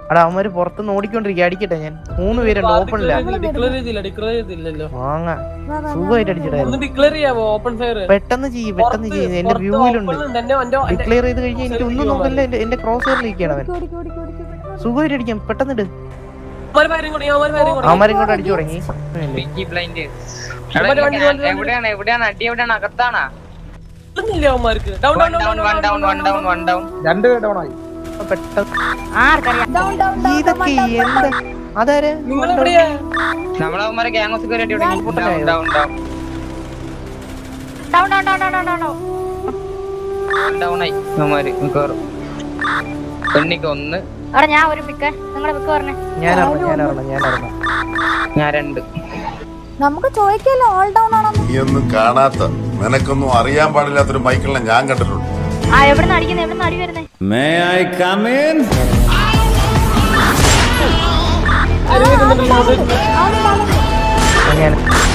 എടാ അവന്മാര് പുറത്തുനിന്ന് ഓടിക്കൊണ്ടിരിക്കുക അടിക്കട്ടെ ഞാൻ മൂന്ന് പേരുണ്ട് ഓപ്പണില്ല ഡിക്ലെയർ ചെയ്തില്ല ഡിക്ലെയർ ചെയ്തില്ലല്ലോ വാങ്ങ വാ, വാ, വാ. സുഖമായിട്ട് അടിച്ചിട്ടായിരുന്നു ഒന്ന് ഡിക്ലെയർ ചെയ്യാവോ ഓപ്പൺ ഫയർ പെട്ടെന്ന് ചെയ്യ് പെട്ടെന്ന് ചെയ്യ് എന്റെ വ്യൂവിലുണ്ട് ഡിക്ലെയർ ചെയ്ത് കഴിഞ്ഞാൽ എനിക്ക് ഒന്നും നോക്കല്ല എന്റെ എന്റെ ക്രോസ് ഹെയറിലിരിക്കണം അവൻ ഓടിക്ക്, ഓടിക്ക്, ഓടിക്ക്, ഓടിക്ക്. സുഖമായിട്ട് അടിക്കാം പെട്ടെന്ന് ഇട് അവന്മാര് അവന്മാരും കൂടെ അടിച്ചു തുടങ്ങി പിങ്കി ബ്ലൈൻഡ് വണ്ടി, വണ്ടി, വണ്ടി. എവിടെയാണ് എവിടെയാണ് അടി എവിടെയാണ് അകത്താണാ അവന്മാർക്ക് down one down one down one down one down രണ്ട് ഡൗൺ ആയി പെട്ടെന്ന് Down, down, down, down, ഇതൊക്കെ down, down, എന്താ അതാരെ നിങ്ങൾ എവിടെയാ നമ്മളവന്മാരെ ഗ്യാങ് ഹൗസ് കയറി അടി തുടങ്ങി down down down Down, down, down, down, down, down. Down ആയി അവന്മാര് കയറും പെണ്ണിക്ക് ഒന്ന് എടാ ഞാൻ ഒരു പിക്ക് നിങ്ങളുടെ പിക്ക് പറഞ്ഞേ ഞാൻ അറിഞ്ഞു ഞാൻ അറിഞ്ഞു ഞാൻ അറിഞ്ഞു ഞാൻ രണ്ട് നമുക്ക് ചോദിക്കല്ലോ ഓൾ ഡൗൺ ആണോ നീയൊന്നും കാണാത്ത നിനക്കൊന്നും അറിയാൻ പാടില്ലാത്തൊരു മൈക്കിളിനെ ഞാൻ കണ്ടിട്ടുണ്ട് ആ എവിടുന്ന് അടിക്കുന്നത് എവിടുന്ന് അടി വരുന്നേ May I come in? ഞാൻ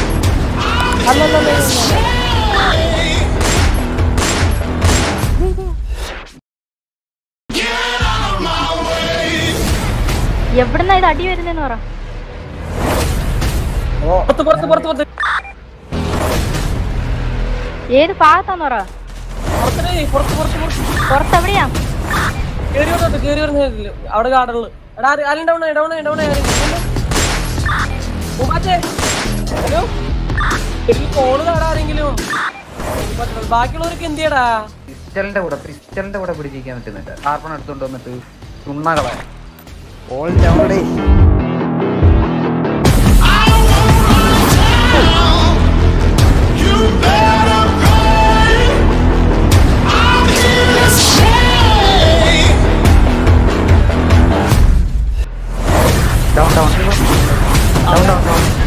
എവിടുന്ന ഇത് അടി വരുന്നേന്ന് പറ പുറത്ത് പുറത്ത് പുറത്ത് പുറത്ത് ഏത് ഭാഗത്താന്ന് പറ പുറത്തേ പുറത്ത് പുറത്ത് പുറത്ത് പുറത്ത് എവിടെയാ കേറി വന്നിട്ട് കേറി വരുന്ന സൈഡില് അവിടെ ഗാർഡനില് എടാ ആര്- ആരും ഡൗൺ ആയി ഡൗൺ ആയി ഡൗൺ ആയി ഹലോ എനിക്ക് കോള് കാടാ ആരെങ്കിലും ബാക്കിയുള്ളവർക്ക് എന്ത് ചെയ്യടാ ക്രിസ്റ്റലിന്റെ കൂടെ ക്രിസ്റ്റലിന്റെ കൂടെ പിടിച്ചിരിക്കാൻ പറ്റുന്നില്ല കാർബൺ എടുത്തോണ്ട് വന്നിട്ട് ചുണ്ണകളെ all down down down down down down